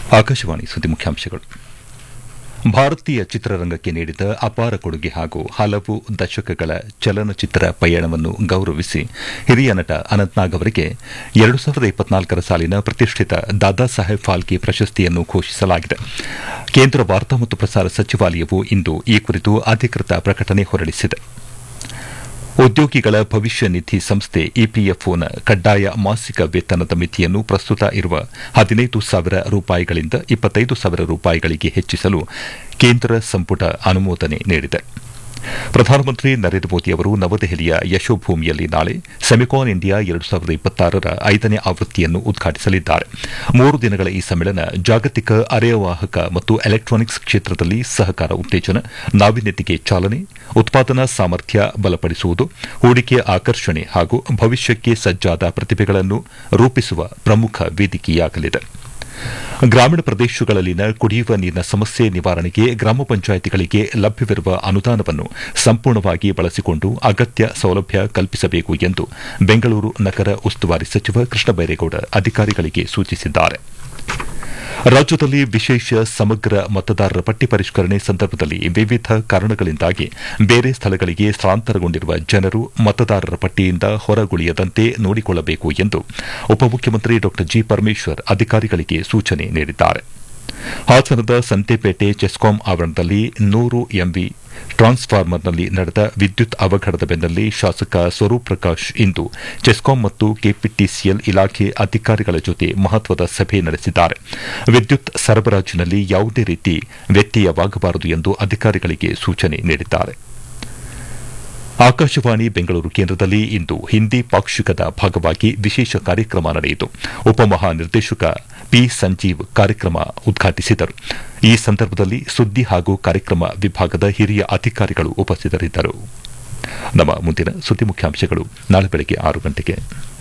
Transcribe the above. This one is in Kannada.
ಆಕಾಶವಾಣಿ ಸುದ್ದಿ ಮುಖ್ಯಾಂಶಗಳು ಭಾರತೀಯ ಚಿತ್ರರಂಗಕ್ಕೆ ನೀಡಿದ ಅಪಾರ ಕೊಡುಗೆ ಹಾಗೂ ಹಲವು ದಶಕಗಳ ಚಲನಚಿತ್ರ ಪಯಣವನ್ನು ಗೌರವಿಸಿ ಹಿರಿಯ ನಟ ಅನಂತ್ನಾಗ್ ಅವರಿಗೆ ಎರಡು ಸಾವಿರದ ಇಪ್ಪತ್ನಾಲ್ಕರ ಸಾಲಿನ ಪ್ರತಿಷ್ಠಿತ ದಾದಾ ಸಾಹೇಬ್ ಫಾಲ್ಕೆ ಪ್ರಶಸ್ತಿಯನ್ನು ಘೋಷಿಸಲಾಗಿದೆ ಕೇಂದ್ರ ವಾರ್ತಾ ಮತ್ತು ಪ್ರಸಾರ ಸಚಿವಾಲಯವು ಇಂದು ಈ ಕುರಿತು ಅಧಿಕೃತ ಪ್ರಕಟಣೆ ಹೊರಡಿಸಿದೆ ಉದ್ಯೋಗಿಗಳ ಭವಿಷ್ಯ ನಿಧಿ ಸಂಸ್ಥೆ ಇಪಿಎಫ್ಒನ ಕಡ್ಡಾಯ ಮಾಸಿಕ ವೇತನದ ಮಿತಿಯನ್ನು ಪ್ರಸ್ತುತ ಇರುವ ಹದಿನೈದು ಸಾವಿರ ರೂಪಾಯಿಗಳಿಂದ ಇಪ್ಪತ್ತೈದು ಸಾವಿರ ರೂಪಾಯಿಗಳಿಗೆ ಹೆಚ್ಚಿಸಲು ಕೇಂದ್ರ ಸಂಪುಟ ಅನುಮೋದನೆ ನೀಡಿದೆ ಪ್ರಧಾನಮಂತ್ರಿ ನರೇಂದ್ರ ಮೋದಿ ಅವರು ನವದೆಹಲಿಯ ಯಶೋಭೂಮಿಯಲ್ಲಿ ನಾಳೆ ಸೆಮಿಕಾನ್ ಇಂಡಿಯಾ ಎರಡು ಸಾವಿರದ ಇಪ್ಪತ್ತಾರರ ಐದನೇ ಆವೃತ್ತಿಯನ್ನು ಉದ್ಘಾಟಿಸಲಿದ್ದಾರೆ ಮೂರು ದಿನಗಳ ಈ ಸಮ್ಮೇಳನ ಜಾಗತಿಕ ಅರೆವಾಹಕ ಮತ್ತು ಎಲೆಕ್ಟ್ರಾನಿಕ್ಸ್ ಕ್ಷೇತ್ರದಲ್ಲಿ ಸಹಕಾರ ಉತ್ತೇಜನ ನಾವೀನ್ಯತೆಗೆ ಚಾಲನೆ ಉತ್ಪಾದನಾ ಸಾಮರ್ಥ್ಯ ಬಲಪಡಿಸುವುದು ಹೂಡಿಕೆ ಆಕರ್ಷಣೆ ಹಾಗೂ ಭವಿಷ್ಯಕ್ಕೆ ಸಜ್ಜಾದ ಪ್ರತಿಭೆಗಳನ್ನು ರೂಪಿಸುವ ಪ್ರಮುಖ ವೇದಿಕೆಯಾಗಲಿದೆ ಗ್ರಾಮೀಣ ಪ್ರದೇಶಗಳಲ್ಲಿನ ಕುಡಿಯುವ ನೀರಿನ ಸಮಸ್ಯೆ ನಿವಾರಣೆಗೆ ಗ್ರಾಮ ಪಂಚಾಯಿತಿಗಳಿಗೆ ಲಭ್ಯವಿರುವ ಅನುದಾನವನ್ನು ಸಂಪೂರ್ಣವಾಗಿ ಬಳಸಿಕೊಂಡು ಅಗತ್ಯ ಸೌಲಭ್ಯ ಕಲ್ಪಿಸಬೇಕು ಎಂದು ಬೆಂಗಳೂರು ನಗರ ಉಸ್ತುವಾರಿ ಸಚಿವ ಕೃಷ್ಣ ಬೈರೇಗೌಡ ಅಧಿಕಾರಿಗಳಿಗೆ ಸೂಚಿಸಿದ್ದಾರೆ ರಾಜ್ಯದಲ್ಲಿ ವಿಶೇಷ ಸಮಗ್ರ ಮತದಾರರ ಪಟ್ಟಿ ಪರಿಷ್ಕರಣೆ ಸಂದರ್ಭದಲ್ಲಿ ವಿವಿಧ ಕಾರಣಗಳಿಂದಾಗಿ ಬೇರೆ ಸ್ಥಳಗಳಿಗೆ ಸ್ಥಳಾಂತರಗೊಂಡಿರುವ ಜನರು ಮತದಾರರ ಪಟ್ಟಿಯಿಂದ ಹೊರಗುಳಿಯದಂತೆ ನೋಡಿಕೊಳ್ಳಬೇಕು ಎಂದು ಉಪಮುಖ್ಯಮಂತ್ರಿ ಡಾ ಜಿ ಪರಮೇಶ್ವರ್ ಅಧಿಕಾರಿಗಳಿಗೆ ಸೂಚನೆ ನೀಡಿದ್ದಾರೆ ಹಾಸನದ ಸಂತೆಪೇಟೆ ಚೆಸ್ಕಾಂ ಆವರಣದಲ್ಲಿ ನೂರು ಎಂವಿ ಟ್ರಾನ್ಸ್ಫಾರ್ಮರ್ನಲ್ಲಿ ನಡೆದ ವಿದ್ಯುತ್ ಅವಘಡದ ಬೆನ್ನಲ್ಲೇ ಶಾಸಕ ಸ್ವರೂಪ್ ಪ್ರಕಾಶ್ ಇಂದು ಚೆಸ್ಕಾಂ ಮತ್ತು ಕೆಪಿಟಿಸಿಎಲ್ ಇಲಾಖೆ ಅಧಿಕಾರಿಗಳ ಜೊತೆ ಮಹತ್ವದ ಸಭೆ ನಡೆಸಿದ್ದಾರೆ ವಿದ್ಯುತ್ ಸರಬರಾಜಿನಲ್ಲಿ ಯಾವುದೇ ರೀತಿ ವ್ಯತ್ಯಯವಾಗಬಾರದು ಎಂದು ಅಧಿಕಾರಿಗಳಿಗೆ ಸೂಚನೆ ನೀಡಿದ್ದಾರೆ ಆಕಾಶವಾಣಿ ಬೆಂಗಳೂರು ಕೇಂದ್ರದಲ್ಲಿ ಇಂದು ಹಿಂದಿ ಪಾಕ್ಷಿಕದ ಭಾಗವಾಗಿ ವಿಶೇಷ ಕಾರ್ಯಕ್ರಮ ನಡೆಯಿತು ಉಪಮಹಾನಿರ್ದೇಶಕ ಪಿ ಸಂಜೀವ್ ಕಾರ್ಯಕ್ರಮ ಉದ್ಘಾಟಿಸಿದರು ಈ ಸಂದರ್ಭದಲ್ಲಿ ಸುದ್ದಿ ಹಾಗೂ ಕಾರ್ಯಕ್ರಮ ವಿಭಾಗದ ಹಿರಿಯ ಅಧಿಕಾರಿಗಳು ಉಪಸ್ಥಿತರಿದ್ದರು ನಮ್ಮ ಮುಂದಿನ ಸುದ್ದಿ ಮುಖ್ಯಾಂಶಗಳು ನಾಳೆ ಬೆಳಗ್ಗೆ ಆರು ಗಂಟೆಗೆ